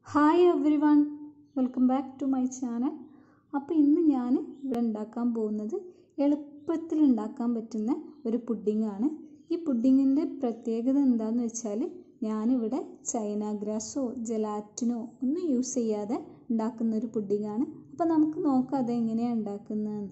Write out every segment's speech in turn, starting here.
hi everyone welcome back to my channel അപ്പോൾ ഇന്ന് ഞാൻ ഇവിടെ ഉണ്ടാക്കാൻ പോകുന്നത് എളുപ്പത്തിൽ ഉണ്ടാക്കാൻ പറ്റുന്ന ഒരു പുഡിങ്ങാണ് ഈ പുഡിങ്ങിൻ്റെ പ്രത്യേകത എന്താണെന്ന് വെച്ചാൽ ഞാനിവിടെ ചൈന ഗ്രാസോ ജലാറ്റിനോ ഒന്നും യൂസ് ചെയ്യാതെ ഉണ്ടാക്കുന്ന ഒരു പുഡിങ്ങാണ് അപ്പോൾ നമുക്ക് നോക്കാം അതെങ്ങനെയാണ് ഉണ്ടാക്കുന്നതെന്ന്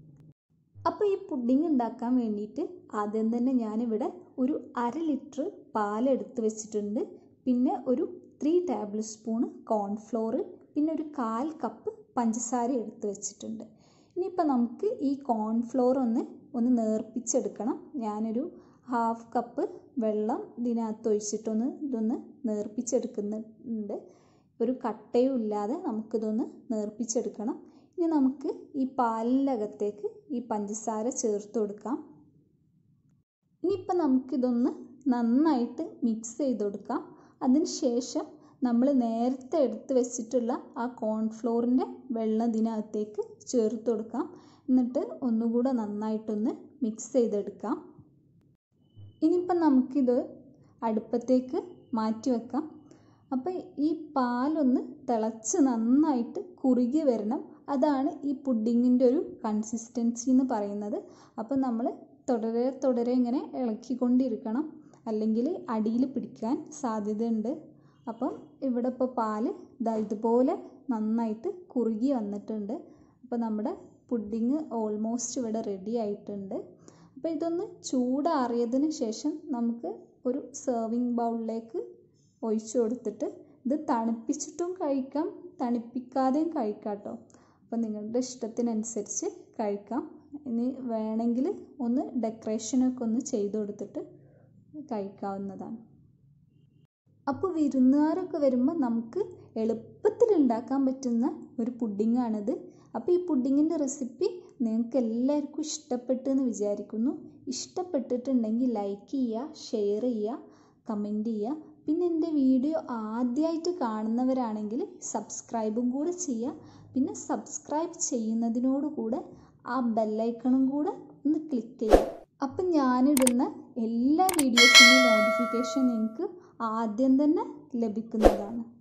അപ്പോൾ ഈ പുഡിങ് ഉണ്ടാക്കാൻ വേണ്ടിയിട്ട് ആദ്യം തന്നെ ഞാനിവിടെ ഒരു അര ലിറ്റർ പാലെടുത്ത് വെച്ചിട്ടുണ്ട് പിന്നെ ഒരു ത്രീ ടേബിൾ സ്പൂൺ കോൺഫ്ലോർ പിന്നെ ഒരു കാൽ കപ്പ് പഞ്ചസാര എടുത്ത് വെച്ചിട്ടുണ്ട് ഇനിയിപ്പോൾ നമുക്ക് ഈ കോൺഫ്ലോർ ഒന്ന് ഒന്ന് നേർപ്പിച്ചെടുക്കണം ഞാനൊരു ഹാഫ് കപ്പ് വെള്ളം ഇതിനകത്ത് ഒഴിച്ചിട്ടൊന്ന് ഇതൊന്ന് നേർപ്പിച്ചെടുക്കുന്നുണ്ട് ഒരു കട്ടയും ഇല്ലാതെ നമുക്കിതൊന്ന് നേർപ്പിച്ചെടുക്കണം ഇനി നമുക്ക് ഈ പാലിനകത്തേക്ക് ഈ പഞ്ചസാര ചേർത്ത് കൊടുക്കാം ഇനിയിപ്പോൾ നമുക്കിതൊന്ന് നന്നായിട്ട് മിക്സ് ചെയ്ത് കൊടുക്കാം അതിന് ശേഷം നമ്മൾ നേരത്തെ എടുത്ത് വെച്ചിട്ടുള്ള ആ കോൺഫ്ലോറിൻ്റെ വെള്ളം ഇതിനകത്തേക്ക് ചേർത്ത് കൊടുക്കാം എന്നിട്ട് ഒന്നുകൂടെ നന്നായിട്ടൊന്ന് മിക്സ് ചെയ്തെടുക്കാം ഇനിയിപ്പം നമുക്കിത് അടുപ്പത്തേക്ക് മാറ്റി വെക്കാം അപ്പോൾ ഈ പാലൊന്ന് തിളച്ച് നന്നായിട്ട് കുറുകി വരണം അതാണ് ഈ പുഡിങ്ങിൻ്റെ ഒരു കൺസിസ്റ്റൻസി എന്ന് പറയുന്നത് അപ്പം നമ്മൾ തുടരെ തുടരെ ഇങ്ങനെ ഇളക്കിക്കൊണ്ടിരിക്കണം അല്ലെങ്കിൽ അടിയിൽ പിടിക്കാൻ സാധ്യതയുണ്ട് അപ്പം ഇവിടെ ഇപ്പോൾ പാല് ഇതാ ഇതുപോലെ നന്നായിട്ട് കുറുകി വന്നിട്ടുണ്ട് അപ്പോൾ നമ്മുടെ പുഡിങ് ഓൾമോസ്റ്റ് ഇവിടെ റെഡി ആയിട്ടുണ്ട് അപ്പോൾ ഇതൊന്ന് ചൂടാറിയതിന് ശേഷം നമുക്ക് ഒരു സെർവിങ് ബൗളിലേക്ക് ഒഴിച്ചു കൊടുത്തിട്ട് ഇത് തണുപ്പിച്ചിട്ടും കഴിക്കാം തണുപ്പിക്കാതെയും കഴിക്കാം കേട്ടോ അപ്പോൾ നിങ്ങളുടെ ഇഷ്ടത്തിനനുസരിച്ച് കഴിക്കാം ഇനി വേണമെങ്കിൽ ഒന്ന് ഡെക്കറേഷനൊക്കെ ഒന്ന് ചെയ്ത് കൊടുത്തിട്ട് കഴിക്കാവുന്നതാണ് അപ്പോൾ വിരുന്നുകാരൊക്കെ വരുമ്പോൾ നമുക്ക് എളുപ്പത്തിൽ ഉണ്ടാക്കാൻ പറ്റുന്ന ഒരു പുഡിങ്ങാണിത് അപ്പോൾ ഈ പുഡിങ്ങിൻ്റെ റെസിപ്പി നിങ്ങൾക്ക് എല്ലാവർക്കും ഇഷ്ടപ്പെട്ടു എന്ന് വിചാരിക്കുന്നു ഇഷ്ടപ്പെട്ടിട്ടുണ്ടെങ്കിൽ ലൈക്ക് ചെയ്യുക ഷെയർ ചെയ്യുക കമൻറ്റ് ചെയ്യുക പിന്നെ എൻ്റെ വീഡിയോ ആദ്യമായിട്ട് കാണുന്നവരാണെങ്കിൽ സബ്സ്ക്രൈബും കൂടെ ചെയ്യുക പിന്നെ സബ്സ്ക്രൈബ് ചെയ്യുന്നതിനോടുകൂടെ ആ ബെല്ലൈക്കണും കൂടെ ഒന്ന് ക്ലിക്ക് ചെയ്യുക അപ്പം ഞാനിടുന്ന എല്ലാ വീഡിയോസിൻ്റെയും നോട്ടിഫിക്കേഷൻ നിങ്ങൾക്ക് ആദ്യം തന്നെ ലഭിക്കുന്നതാണ്